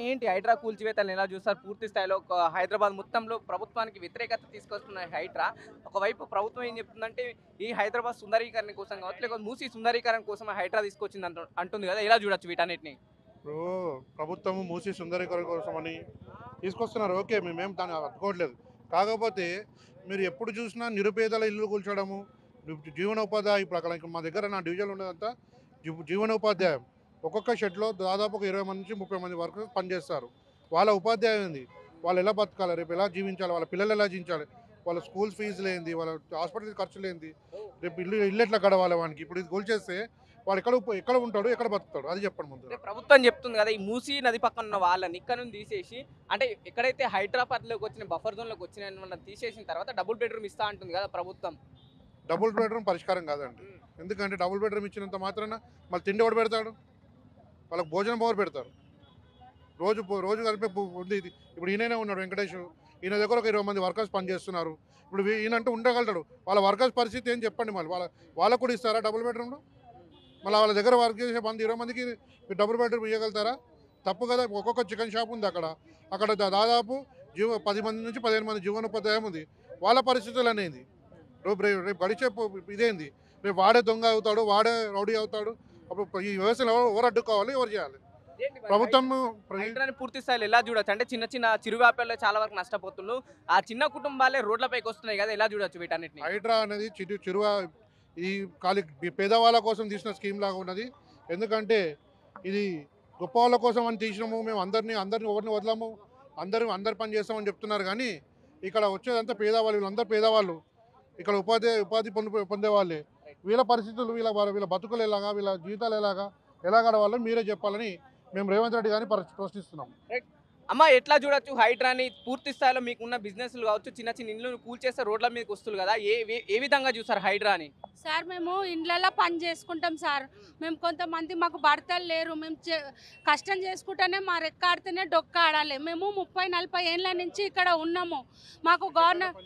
ఏంటి హైడ్రా కూల్చివేతలను ఎలా చూస్తారు పూర్తి స్థాయిలో ఒక హైదరాబాద్ మొత్తంలో ప్రభుత్వానికి వ్యతిరేకత తీసుకొస్తున్న హైడ్రా ఒకవైపు ప్రభుత్వం ఏం చెప్తుందంటే ఈ హైదరాబాద్ సుందరీకరణ కోసం కావచ్చు లేకపోతే మూసి సుందరీకరణ కోసం హైడ్రా తీసుకొచ్చింది అంటు- అంటుంది కదా ఎలా చూడొచ్చు వీటన్నిటిని ఇప్పుడు ప్రభుత్వము మూసి సుందరీకరణ కోసమని తీసుకొస్తున్నారు ఓకే మేమేం దాన్ని అడ్డుకోవట్లేదు కాకపోతే మీరు ఎప్పుడు చూసినా నిరుపేదల ఇల్లు కూల్చడము జీ- జీవనోపాధ్యాయ ఇప్పుడు అక్కడ ఇంకా మా దగ్గర నా డివిజన్ ఉండేదంతా జీ- జీవనోపాధ్యాయం ఒక్కొక్క షెడ్లో దాదాపు ఒక ఇరవై మంది నుంచి ముప్పై మంది వరకు పనిచేస్తారు వాళ్ళ ఉపాధ్యాయం ఏంది వాళ్ళు ఎలా బతకాలి రేపు ఎలా జీవించాలి వాళ్ళ పిల్లలు ఎలా జీవించాలి వాళ్ళ స్కూల్ ఫీజులు ఏంది వాళ్ళ హాస్పిటల్ ఖర్చులు ఏంది రేపు ఇల్లు ఇల్లు ఎట్లా గడవాలి వానికి ఇప్పుడు ఇది కూల్చేస్తే వాడు ఎక్కడ ఉప్- ఎక్కడ ఉంటాడు ఎక్కడ బతుకుతాడు అది చెప్పండి ముందు అంటే ప్రభుత్వం చెప్తుంది కదా ఈ మూసీ నది పక్కన ఉన్న వాళ్ళని ఇక్కడ నుంచి తీసేసి అంటే ఎక్కడైతే హైదరాబాద్లోకి వచ్చిన బఫర్ జోన్లోకి వచ్చిన వాళ్ళని తీసేసిన తర్వాత డబుల్ బెడ్రూమ్ ఇస్తా అంటుంది కదా ప్రభుత్వం డబుల్ బెడ్రూమ్ పరిష్కారం కాదండి ఎందుకంటే డబుల్ బెడ్రూమ్ ఇచ్చినంత మాత్రాన మళ్ళీ తిండి ఎవడు పెడతాడు వాళ్ళకి భోజనం పవర్ పెడతారు రోజు పో- రోజు కలిపే పు- ఉంది ఇది ఇప్పుడు ఈయననే ఉన్నాడు వెంకటేష్ ఈయన దగ్గర ఒక ఇరవై మంది వర్కర్స్ పనిచేస్తున్నారు ఇప్పుడు వీ- ఈయనంటూ ఉండగలుగుతాడు వాళ్ళ వర్కర్స్ పరిస్థితి ఏం చెప్పండి మళ్ళీ వాళ్ళ వాళ్ళకు కూడా ఇస్తారా డబుల్ బెడ్రూమ్లో మళ్ళీ వాళ్ళ దగ్గర వర్క్ చేసే మంది ఇరవై మందికి మీరు డబుల్ బెడ్రూమ్ ఇవ్వగలుగుతారా తప్పు కదా ఒక్కొక్క చికెన్ షాప్ ఉంది అక్కడ అక్కడ దా- దాదాపు జీవ పది మంది నుంచి పదిహేను మంది జీవనోపాధ్యాయం ఉంది వాళ్ళ పరిస్థితులు అనేది రేపు రేపు రేపు గడిచే పో- ఇదేంది రేపు వాడే దొంగ అవుతాడు వాడే రౌడీ అవుతాడు అప్పుడు ఈ వ్యవస్థను ఎవరు ఎవరు అడ్డుకోవాలి ఎవరు చేయాలి ప్రభుత్వం ప్ర- హైడ్రాని పూర్తి స్థాయిలో ఎలా చూడొచ్చు అంటే చిన్న చిన్న చిరు వ్యాపారులు చాలా వరకు నష్టపోతున్నారు ఆ చిన్న కుటుంబాలే రోడ్లపైకి వస్తున్నాయి కదా ఎలా చూడొచ్చు వీటన్నిటిని హైడ్రా అనేది చిరు చిరువ ఈ కాలి ఈ పేదవాళ్ళ కోసం తీసిన స్కీమ్ లాగా ఉన్నది ఎందుకంటే ఇది గొప్ప వాళ్ళ కోసం అని తీసినాము మేము అందరినీ అందరిని ఎవరిని వదలము అందరూ అందరు పని చేస్తామని చెప్తున్నారు కానీ ఇక్కడ వచ్చేదంతా పేదవాళ్ళు వీళ్ళందరూ పేదవాళ్ళు ఇక్కడ ఉపాధి ఉపాధి పొందు పొందేవాళ్ళే వీళ్ళ పరిస్థితులు వీళ్ళ వాళ్ళ- వీళ్ళ బతుకులు ఎలాగా వీళ్ళ జీవితాలు ఎలాగా ఎలా గడవాలో మీరే చెప్పాలని మేము రేవంత్ రెడ్డి గారిని ప్ర- ప్రశ్నిస్తున్నాం అమ్మ ఎట్లా చూడొచ్చు హైడ్రాని పూర్తి స్థాయిలో మీకున్న బిజినెస్లు కావచ్చు చిన్న చిన్న ఇల్లు కూల్చేస్తే రోడ్ల మీదకి వస్తున్నారు కదా ఏ ఏ- ఏ విధంగా చూస్తారు హైడ్రాని సార్ మేము ఇండ్లలో పని చేసుకుంటాం సార్ మేము కొంతమంది మాకు భర్తలు లేరు మేము చే- కష్టం చేసుకుంటేనే మా రెక్కాడితేనే డొక్క ఆడాలి మేము ముప్పై నలభై ఏళ్ళ నుంచి ఇక్కడ ఉన్నాము మాకు గవర్నర్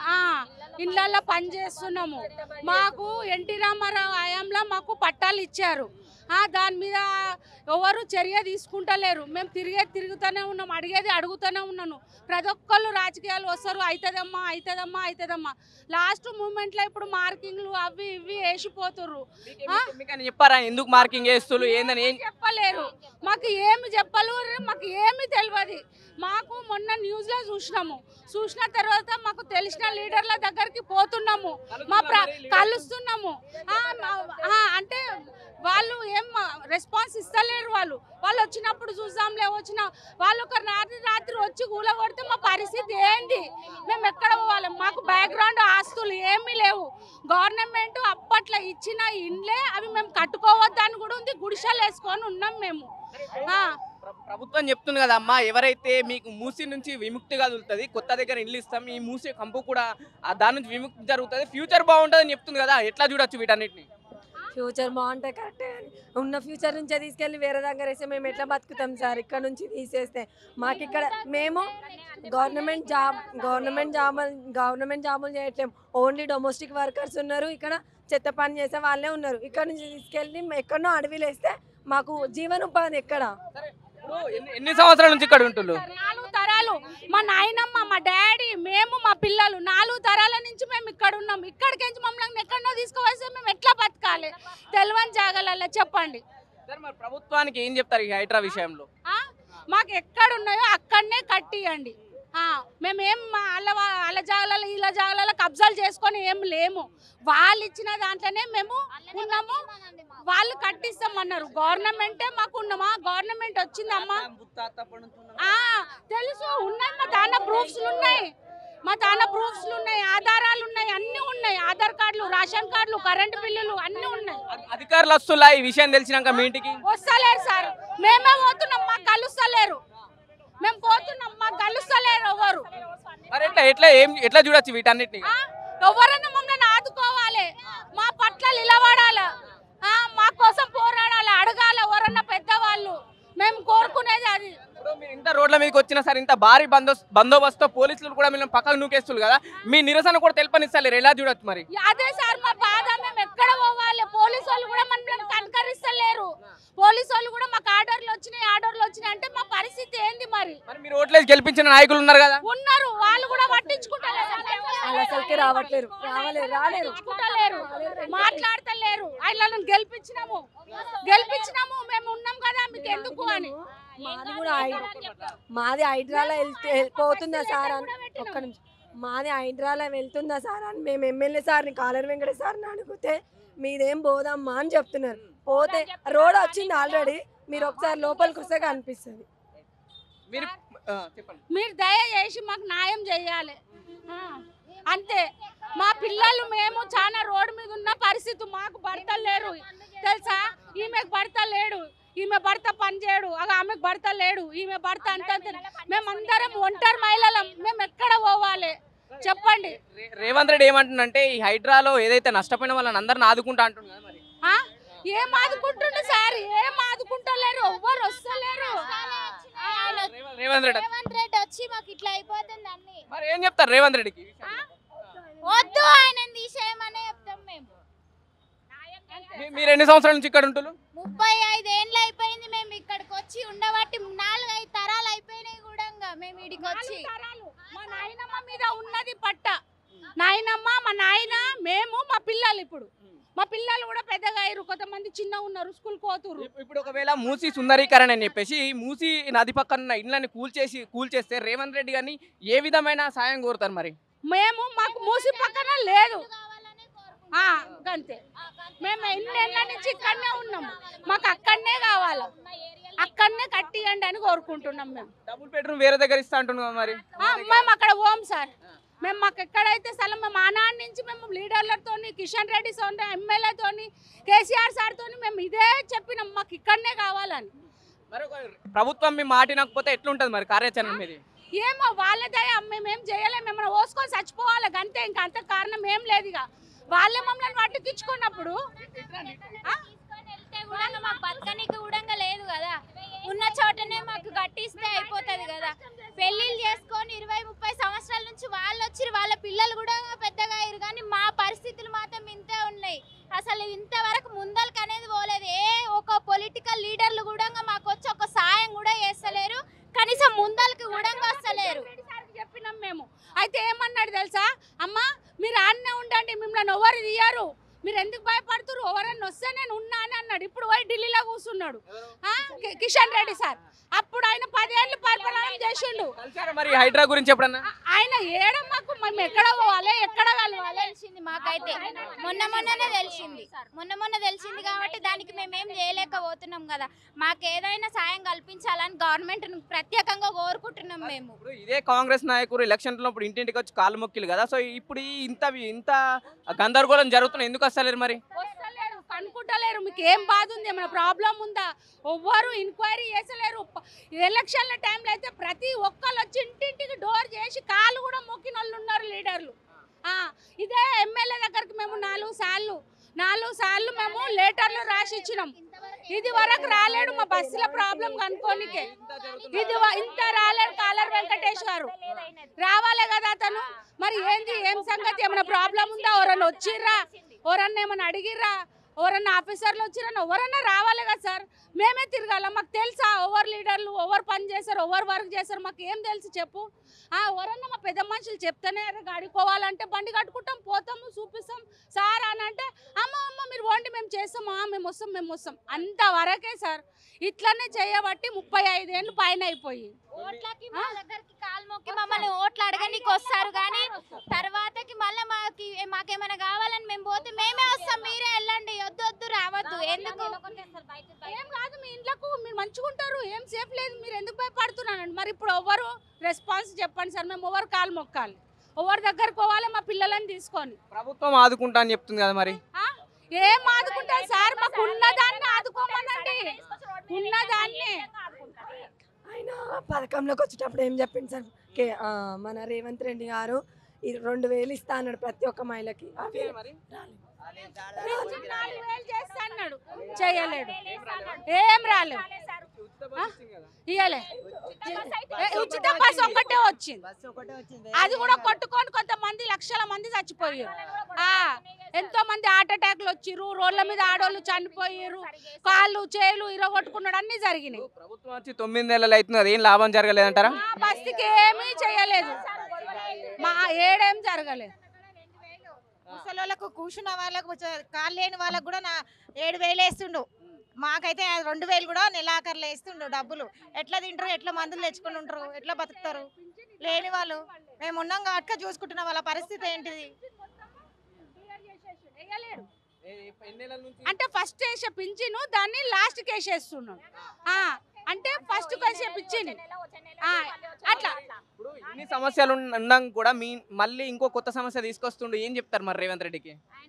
ఇండ్లలో పని చేస్తున్నాము మాకు ఎన్టీ రామారావు హయాంలో మాకు పట్టాలు ఇచ్చారు ఆ, దాని మీద ఎవరు చర్య తీసుకుంటలేరు మేము తిరిగేది తిరుగుతూనే ఉన్నాం అడిగేది అడుగుతూనే ఉన్నాను ప్రతి ఒక్కళ్ళు రాజకీయాలు వస్తారు అవుతుందమ్మా అవుతుందమ్మా అవుతుందమ్మా లాస్ట్ మూమెంట్లో ఇప్పుడు మార్కింగ్లు అవి ఇవి వేసిపోతుర్రు ఆ? మీకు అని చెప్పారా ఎందుకు మార్కింగ్ చేస్తున్నారు ఏందని ఏం చెప్పలేరు మాకు ఏమి చెప్పలేరు మాకు ఏమి తెలియదు మాకు మొన్న న్యూస్లో చూసినాము చూసిన తర్వాత మాకు తెలిసిన లీడర్ల దగ్గరికి పోతున్నాము మా ప్ర కలుస్తున్నాము ఆ, మా- ఆ, అంటే వాళ్ళు ఏం రెస్పాన్స్ ఇస్తలేరు వాళ్ళు వాళ్ళు వచ్చినప్పుడు చూద్దాంలే వచ్చిన వాళ్ళు ఒక రాత్రి రాత్రి వచ్చి కూలగొడితే మా పరిస్థితి ఏంటి మేము ఎక్కడ పోవాలి మాకు బ్యాక్గ్రౌండ్ ఆస్తులు ఏమీ లేవు గవర్నమెంట్ అప్పట్లో ఇచ్చిన ఇండ్లే అవి మేము కట్టుకోవద్దని కూడా ఉంది గుడిసెలు వేసుకొని ఉన్నాం మేము ఆ, ప్ర- ప్రభుత్వం చెప్తుంది కదా అమ్మా ఎవరైతే మీకు మూసి నుంచి విముక్తి కదులుతుంది కొత్త దగ్గర ఇల్లు ఇస్తాం ఈ మూసి కంపు కూడా ఆ దాని నుంచి విముక్తి జరుగుతుంది ఫ్యూచర్ బాగుంటుందని చెప్తుంది కదా ఎట్లా చూడొచ్చు వీటన్నిటిని ఫ్యూచర్ బాగుంటే కరెక్టే కానీ ఉన్న ఫ్యూచర్ నుంచే తీసుకెళ్ళి వేరే దగ్గర వేస్తే మేము ఎట్లా బతుకుతాం సార్ ఇక్కడ నుంచి తీసేస్తే మాకు ఇక్కడ మేము government job government job government జాబులు చేయట్లేము ఓన్లీ డొమెస్టిక్ వర్కర్స్ ఉన్నారు ఇక్కడ చెత్త పని చేసే వాళ్ళే ఉన్నారు ఇక్కడ నుంచి తీసుకెళ్ళి ఎక్కడనో అడవిలో వేస్తే మాకు జీవనోపాధి ఎక్కడ ఇప్పుడు ఎన్ని ఎన్ని సంవత్సరాల నుంచి ఇక్కడ ఉంటున్నారు నాలుగు తరాలు మా నాయనమ్మ మా డాడీ మేము మా పిల్లలు నాలుగు తరాల నుంచి మేము ఇక్కడ ఉన్నాం ఇక్కడికి మమ్మల్ని ఎక్కడనో తీసుకువస్తే మేము ఎట్లా బతకాలి తెలియని జాగాలలో చెప్పండి సార్ మరి ప్రభుత్వానికి ఏం చెప్తారు ఈ హైడ్రా విషయంలో ఆ? మాకు ఎక్కడ ఉన్నాయో అక్కడనే కట్టియండి ఆ, మేమేం మా వాళ్ళ వా- వాళ్ళ జాగాలలో వీళ్ళ జాగాలలో కబ్జాలు చేసుకొని ఏం లేము వాళ్ళు ఇచ్చిన దాంట్లోనే మేము ఉన్నాము వాళ్ళు కట్టిస్తామన్నారు గవర్నమెంటే మాకు ఉన్నామా గవర్నమెంట్ వచ్చిందమ్మా ఆ, తెలుసు ఉన్నాయి మా తాన ప్రూఫ్స్ ఉన్నాయి మా తాన ప్రూఫ్స్ ఉన్నాయి ఆధారాలు ఉన్నాయి అన్నీ ఉన్నాయి ఆధార్ కార్డులు రేషన్ కార్డులు కరెంటు బిల్లులు అన్నీ ఉన్నాయి అధి- అధికారులు వస్తున్నా ఈ విషయం తెలిసినాక మీ ఇంటికి వస్తలేరు సార్ మేమే పోతున్నాం మాకు కలుస్తలేరు మేము పోతున్నాం మాకు కలుస్తలేరు ఎవరు మరి ఎట్లా ఎట్లా ఏం ఎట్లా చూడొచ్చు వీటన్నిటిని ఆ? ఎవరన్నా మమ్మల్ని ఆదుకోవాలి మా పట్ల నిలబడాలి ఆ, మా కోసం పోరాడాలి అడగాలి ఎవరన్నా పెద్దవాళ్ళు మేము కోరుకునేది అది ఇప్పుడు మీరు ఇంత రోడ్ల మీదకి వచ్చినా సరే ఇంత భారీ బందోస్ బందోబస్తు పోలీసులు కూడా మీరు పక్కకు నూకేస్తున్నారు కదా మీ నిరసన కూడా తెలిపనిస్తలేరు ఎలా చూడొచ్చు మరి అదే సార్ మా బాధ మేము ఎక్కడ పోవాలి పోలీసు వాళ్ళు కూడా మనల్ని కనకరిస్తలేరు పోలీసు వాళ్ళు కూడా మాకు ఆర్డర్లు వచ్చినాయి ఆర్డర్లు వచ్చినాయి అంటే మా పరిస్థితి ఏంది మరి మరి మీరు ఓట్లేసి గెలిపించిన నాయకులు ఉన్నారు కదా ఉన్నారు వాళ్ళు కూడా పట్టించుకుంటలేరు వాళ్ళు అసలుకి రావట్లేరు రావలేరు రాలేరు పట్టించుకుంటలేరు మాట్లాడతలేరు వాళ్ళని గెలిపించినాము గెలిపించినాము మేము ఉన్నాం కదా మీకు ఎందుకు అని మాది కూడా హైడ్రా మాది హైడ్రాలో వెళ్తే పోతుందా సార్ అని ఒక్క నిమిషం మాది హైడ్రాలో వెళ్తుందా సార్ అని మేము ఎమ్మెల్యే సార్ని కాలర్ వెంకట సార్ని అడిగితే మీదేం పోదమ్మా అని చెప్తున్నారు పోతే రోడ్ వచ్చింది ఆల్రెడీ మీరు ఒకసారి లోపలికి వస్తే కనిపిస్తుంది మీరు ఆ, చెప్పండి మీరు దయచేసి మాకు న్యాయం చేయాలి ఆ, అంతే మా పిల్లలు మేము చాలా రోడ్డు మీద ఉన్న పరిస్థితి మాకు భర్త లేరు తెలుసా ఈమెకు భర్త లేడు ఈమె భర్త పని చేయడు అగ ఆమెకు భర్త లేడు ఈమె భర్త అంత మేమందరం ఒంటరి మహిళలం మేము ఎక్కడ పోవాలి చెప్పండి రే- రేవంత్ రెడ్డి ఏమంటుందంటే ఈ హైడ్రాలో ఏదైతే నష్టపోయిన వాళ్ళని అందరిని ఆదుకుంటా అంటుంది కదా మరి ఆ? ఏం ఆదుకుంటుండు సార్ ఏం ఆదుకుంటలేరు ఎవ్వరు వస్తలేరు ఆ, రేవంత్- రేవంత్ రెడ్డి రేవంత్ రెడ్డి వచ్చి మాకు ఇట్లా అయిపోతుంది అన్ని మరి ఏం చెప్తారు రేవంత్ రెడ్డికి ఈ విషయంలో? వద్దు ఆయన తీసేయమనే చెప్తాం మేము మీ- మీరు ఎన్ని సంవత్సరాల నుంచి ఇక్కడ ఉంటున్నారు ముప్పై ఐదు ఏండ్లు అయిపోయింది మేము ఇక్కడికి వచ్చి ఉండబట్టి నాలుగు ఐదు తరాలు అయిపోయినాయి కూడా మేము ఇడికి వచ్చి నాలుగు తరాలు. మా నాయనమ్మ మీద ఉన్నది పట్ట నాయనమ్మ మా నాయన మేము మా పిల్లలు ఇప్పుడు మా పిల్లలు కూడా పెద్దగా అయ్యారు కొంతమంది చిన్న ఉన్నారు స్కూల్ పోతురు ఇప్- ఇప్పుడు ఒకవేళ మూసి సుందరీకరణ అని చెప్పేసి ఈ మూసి నది పక్కన ఉన్న ఇండ్లని కూల్చేసి కూల్చేస్తే రేవంత్ రెడ్డి గారిని ఏ విధమైన సాయం కోరుతారు మరి మేము మాకు మూసి పక్కన లేదు కావాలనే ఆ, గంతే మేము ఎన్నేళ్ళ నుంచి ఇక్కడనే ఉన్నాము మాకు అక్కడనే కావాలి అక్కడనే కట్టియండి అని కోరుకుంటున్నాం మేము డబుల్ బెడ్రూమ్ వేరే దగ్గర ఇస్తా అంటున్నాం కదా మరి ఆ, మేము అక్కడ పోం సార్ మేము మాకు ఎక్కడైతే స్థలం మేము ఆనాడు నుంచి మేము లీడర్లతోని కిషన్ రెడ్డి సోని ఎమ్మెల్యేతోని కేసీఆర్ సార్తోని మేము ఇదే చెప్పినాం మాకు ఇక్కడనే కావాలని మరి ఒక ప్రభుత్వం మీ మాటినకపోతే ఎట్లుంటది మరి కార్యాచరణ మీది ఏమో వాళ్ళదే మేమేం చేయలేము ఏమైనా ఓసుకొని చచ్చిపోవాలి అంతే ఇంకా అంత కారణం ఏం లేదు ఇక వాళ్ళే మమ్మల్ని పట్టుకించుకున్నప్పుడు ఆ? తీసుకొని వెళ్తే కూడా మాకు బతకనికి కూడా లేదు కదా ఉన్న చోటనే మాకు కట్టిస్తే అయిపోతుంది కదా పెళ్ళిళ్ళు చేసుకొని ఇరవై ముప్పై సంవత్సరాల నుంచి వాళ్ళు వచ్చి వాళ్ళ పిల్లలు కూడా పెద్దగా అయ్యారు కానీ మా పరిస్థితులు మాత్రం ఇంతే ఉన్నాయి అసలు ఇంతవరకు ముందలకి అనేది పోలేదు ఏ ఒక పొలిటికల్ లీడర్లు కూడా మాకు వచ్చి ఒక సాయం కూడా చేస్తలేరు కనీసం ముందలకి కూడా వస్తలేరు సార్కి చెప్పినాం మేము అయితే ఏమన్నాడు తెలుసా అమ్మ మీరు ఆడనే ఉండండి మిమ్మల్ని ఎవరు తీయరు మీరు ఎందుకు భయపడుతురు ఎవరన్నా వస్తే నేను ఉన్నా అని అన్నాడు ఇప్పుడు పోయి ఢిల్లీలో కూర్చున్నాడు ఆ, కి- కిషన్ రెడ్డి సార్ అప్పుడు ఆయన పదేళ్ళు పరిపాలన చేసిండు కలిసారా మరి ఈ హైడ్రా గురించి ఎప్పుడన్నా ఆ- ఆయన ఏడమ్మకు మేము ఎక్కడ పోవాలి ఎక్కడ కలవాలి తెలిసింది మాకైతే మొన్న మొన్ననే తెలిసింది మొన్న మొన్న తెలిసింది కాబట్టి దానికి మేమేం చేయలేకపోతున్నాం కదా మాకు ఏదైనా సాయం కల్పించాలని గవర్నమెంట్ ప్రత్యేకంగా కోరుకుంటున్నాం మేము ఇప్పుడు ఇదే కాంగ్రెస్ నాయకులు ఎలక్షన్లో ఇప్పుడు ఇంటింటికి వచ్చి కాలు మొక్కిలు కదా సో ఇప్పుడు ఈ ఇంత ఇంత గందరగోళం జరుగుతున్నా ఎందుకు వస్తలేరు మరి వస్తలేరు కనుక్కుంటలేరు మీకు ఏం బాధ ఉంది ఏమైనా ప్రాబ్లం ఉందా ఎవ్వరు ఎంక్వైరీ చేసలేరు ప- ఎలక్షన్ల టైంలో అయితే ప్రతి ఒక్కరు వచ్చి ఇంటింటికి డోర్ చేసి కాలు కూడా మొక్కిన వాళ్ళు ఉన్నారు లీడర్లు ఆ, ఇదే ఎమ్మెల్యే దగ్గరికి మేము నాలుగు సార్లు నాలుగు సార్లు మేము లెటర్లు రాసి ఇచ్చినాం ఇది వరకు రాలేడు మా బస్సుల ప్రాబ్లం కనుక్కోనికే ఇది వ- ఇంత రాలేడు కాలర్ వెంకటేష్ గారు రావాలే కదా అతను మరి ఏంది ఏం సంగతి ఏమైనా ప్రాబ్లం ఉందా ఎవరన్నా వచ్చిర్రా ఎవరన్నా ఏమైనా అడిగిర్రా ఎవరన్నా ఆఫీసర్లు వచ్చిరన్నా ఎవరన్నా రావాలి కదా సార్ మేమే తిరగాల మాకు తెలుసా ఓవర్ లీడర్లు ఓవర్ పని చేశారు ఓవర్ వర్క్ చేశారు మాకు ఏం తెలుసు చెప్పు ఆ ఎవరన్నా మా పెద్ద మనుషులు చెప్తేనే "అరే, గాడికి పోవాలంటే బండి కట్టుకుంటాం పోతాము చూపిస్తాం సార్ అని అంటే అమ్మ అమ్మ మీరు పోండి మేము చేస్తాం "ఆ, మేము వస్తాం మేము వస్తాం అంతవరకే సార్ ఇట్లనే చేయబట్టి ముప్పై ఐదేళ్ళు పైన అయిపోయి ఓట్లకి మా దగ్గరికి కాలు మొక్కి మమ్మల్ని ఓట్లు అడగనీకి వస్తారు కానీ తర్వాతకి మళ్ళీ మాకి మాకేమైనా కావాలని మేము పోతే మేమే వస్తాం మీరే వెళ్ళండి వద్దు వద్దు రావద్దు ఎందుకు ఏం కాదు మీ ఇంట్లోకు మీరు మంచుకుంటారు ఏం సేఫ్ లేదు మీరు ఎందుకు భయపడుతున్నానండి మరి ఇప్పుడు ఎవరు రెస్పాన్స్ చెప్పండి సార్ మేము ఎవరు కాలు మొక్కాలి ఎవరి దగ్గరకు పోవాలి మా పిల్లలని తీసుకొని ప్రభుత్వం ఆదుకుంటా అని చెప్తుంది కదా మరి ఆ? ఏం ఆదుకుంటారు సార్ మాకు ఉన్నదాన్ని ఆదుకోమనండి ఉన్నదాన్ని ఆయన పథకంలోకి వచ్చేటప్పుడు ఏం చెప్పింది సార్ కే ఆ, మన రేవంత్ రెడ్డి గారు ఈ రెండు వేలు ఇస్తా అన్నాడు ప్రతి ఒక్క మహిళకి అవి మరి రాలేదు. పింఛన్ నాలుగు వేలు చేస్తా అన్నాడు చేయలేడు ఏం రాలేవు ఇయ్యలే ఏ, ఉచిత బస్ ఒక్కటే వచ్చింది అది కూడా కొట్టుకొని కొంతమంది లక్షల మంది చచ్చిపోయారు ఆ, ఎంతో మంది హార్ట్ అటాక్లు వచ్చిర్రు రోడ్ల మీద ఆడోళ్ళు చనిపోయారు కాళ్ళు చేలు ఇరగొట్టుకున్నాడు అన్ని జరిగినాయి ఇప్పుడు ప్రభుత్వం వచ్చి తొమ్మిది నెలలు అవుతుంది అది ఏం లాభం జరగలేదంటారా మా బస్తికి ఏమీ చేయలేదు మా ఏడేం జరగలేదు ముసలోళ్ళకు కూర్చున్న వాళ్ళకు చ- కాళ్ళు లేని వాళ్ళకు కూడా నా ఏడు వేలు వేస్తుండు మాకైతే ఆ రెండు వేలు కూడా నెలాఖరులు వేస్తుండు డబ్బులు ఎట్లా తింటారు ఎట్లా మందులు తెచ్చుకొని ఉంటారు ఎట్లా బతుకుతారు లేని వాళ్ళు మేము ఉన్నాం కాబట్టి చూసుకుంటున్న వాళ్ళ పరిస్థితి ఏంటిది ఎన్ని నెలల నుంచి అంటే ఫస్ట్ వేసే పింఛను దాన్ని లాస్ట్కి వేసేస్తున్నాం ఆ, అంటే ఫస్ట్ వేసే పింఛను ఆ, అట్లా ఇప్పుడు ఇన్ని సమస్యలు ఉన్న- ఉన్నాం కూడా మీ మళ్ళీ ఇంకో కొత్త సమస్య తీసుకొస్తుండు ఏం చెప్తారు మరి రేవంత్ రెడ్డికి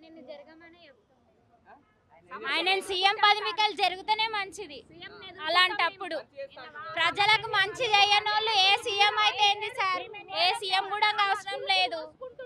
ఆయన సీఎం పదవికలు జరిగితేనే మంచిది అలాంటప్పుడు ప్రజలకు మంచి చేయని వాళ్ళు ఏ సీఎం అయితే ఏంది సార్ ఏ సీఎం కూడా అవసరం లేదు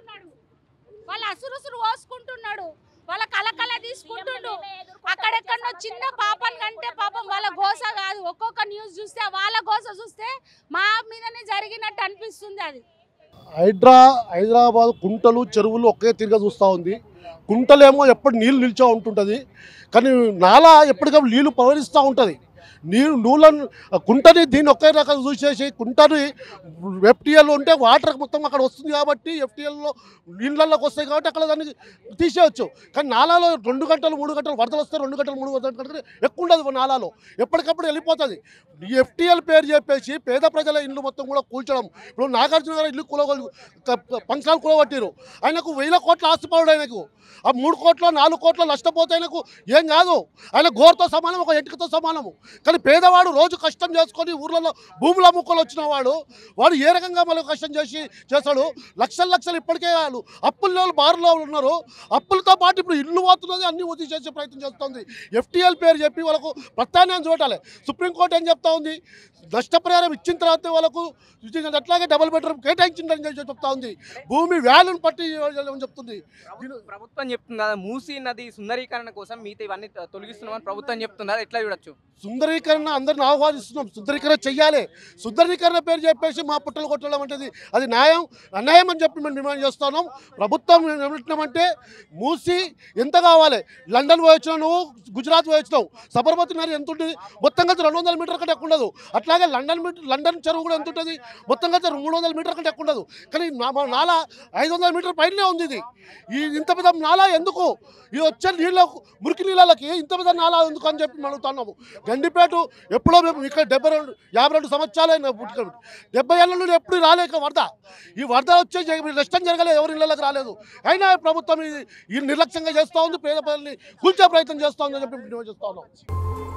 వాళ్ళ అసురుసురు పోసుకుంటున్నాడు వాళ్ళ కలకల తీసుకుంటుండు అక్కడెక్కడో చిన్న పాపం కంటే పాపం వాళ్ళ గోస కాదు ఒక్కొక్క న్యూస్ చూస్తే వాళ్ళ గోస చూస్తే మా మీదనే జరిగినట్టు అనిపిస్తుంది అది హైడ్రా హైదరాబాద్ కుంటలు చెరువులు ఒకే తిరిగా చూస్తూ ఉంది కుంటలేమో ఎప్పుడు నీళ్ళు నిల్చో ఉంటుంటుంది కానీ నాలా ఎప్పటికప్పుడు నీళ్లు ప్రవహిస్తూ ఉంటుంది నీళ్ళు నూలను కుంటని దీన్ని ఒకే రకంగా చూసేసి కుంటని ఎఫ్టీఎల్ ఉంటే వాటర్ మొత్తం అక్కడ వస్తుంది కాబట్టి ఎఫ్టీఎల్లో నీళ్ళల్లోకి వస్తాయి కాబట్టి అక్కడ దాన్ని తీసేయచ్చు కానీ నాలాలో రెండు గంటలు మూడు గంటలు వరదలు వస్తే రెండు గంటలు మూడు గంటలు ఎక్కువ ఉండదు నాలాలో ఎప్పటికప్పుడు వెళ్ళిపోతుంది ఈ ఎఫ్టీఎల్ పేరు చెప్పేసి పేద ప్రజల ఇల్లు మొత్తం కూడా కూల్చడం ఇప్పుడు నాగార్జున గారు ఇల్లు కూల పంచనాలు కూలగొట్టారు ఆయనకు వేల కోట్ల ఆస్తిపరుడు ఆయనకు ఆ మూడు కోట్ల నాలుగు కోట్ల నష్టపోతే ఆయనకు ఏం కాదు ఆయన గోరుతో సమానం ఒక ఎంటికతో సమానము కానీ పేదవాడు రోజు కష్టం చేసుకొని ఊర్లలో భూములు అమ్ముకొని వచ్చిన వాడు వాడు ఏ రకంగా మళ్ళీ కష్టం చేసి చేస్తాడు లక్షలు లక్షలు ఇప్పటికే వాళ్ళు అప్పుల్లో బారులో ఉన్నారు అప్పులతో పాటు ఇప్పుడు ఇల్లు పోతున్నది అన్ని వదిలి చేసే ప్రయత్నం చేస్తుంది ఎఫ్టీఎల్ పేరు చెప్పి వాళ్ళకు ప్రత్యామ్నాయం చూడాలి సుప్రీంకోర్టు ఏం చెప్తా ఉంది నష్టపరిహారం ఇచ్చిన తర్వాత వాళ్ళకు ఇచ్చిన అట్లాగే డబుల్ బెడ్రూమ్ కేటాయించిందని చెప్పి చెప్తా ఉంది భూమి వ్యాల్యూని పట్టి ఇవ్వాలని చెప్తుంది ప్రభు- ప్రభుత్వం చెప్తుంది కదా మూసీ నది సుందరీకరణ కోసం మిగతా ఇవన్నీ తొ- తొలగిస్తున్నామని ప్రభుత్వం చెప్తుంది అది ఎట్లా చూడొచ్చు సుందరీకరణ అందరిని ఆహ్వానిస్తున్నాం సుందరీకరణ చెయ్యాలి సుందరీకరణ పేరు చెప్పేసి మా పుట్టలు కొట్టడం అంటే అది న్యాయం అన్యాయం అని చెప్పి మేము డిమాండ్ చేస్తున్నాం ప్రభుత్వం ఏమంటున్నామంటే మూసి ఎంత కావాలి లండన్ పోయి వచ్చినావు నువ్వు గుజరాత్ పోయి వచ్చినావు సబర్మతి నది ఎంత ఉంటుంది మొత్తం కలిసి రెండు వందల మీటర్ కంటే ఎక్కువ ఉండదు అట్లాగే లండన్ మీటర్ లండన్ చెరువు కూడా ఎంత ఉంటుంది మొత్తం కలిసి మూడు వందల మీటర్ కంటే ఎక్కువ ఉండదు కానీ నా- మా నాలా ఐదు వందల మీటర్ పైనే ఉంది ఇది ఈ ఇంత పెద్ద నాలా ఎందుకు ఈ వచ్చే నీళ్ళ మురికి నీళ్ళకి ఇంత పెద్ద నాలా ఎందుకు అని చెప్పి మేము అడుగుతున్నాము గండిపేట ఎప్పుడో మేము ఇక్కడ డెబ్బై రెండు యాభై రెండు సంవత్సరాలు పుట్టుక డెబ్బై ఏళ్ళ నుండి ఎప్పుడు రాలే ఇక్కడ వరద ఈ వరద వచ్చే జ- నష్టం జరగలేదు ఎవరి ఇళ్ళకి రాలేదు అయినా ప్రభుత్వం ఇది ఈ నిర్లక్ష్యంగా చేస్తూ ఉంది పేద ప్రజల్ని కూల్చే ప్రయత్నం చేస్తూ ఉందని చెప్పి మేము చేస్తా ఉన్నాం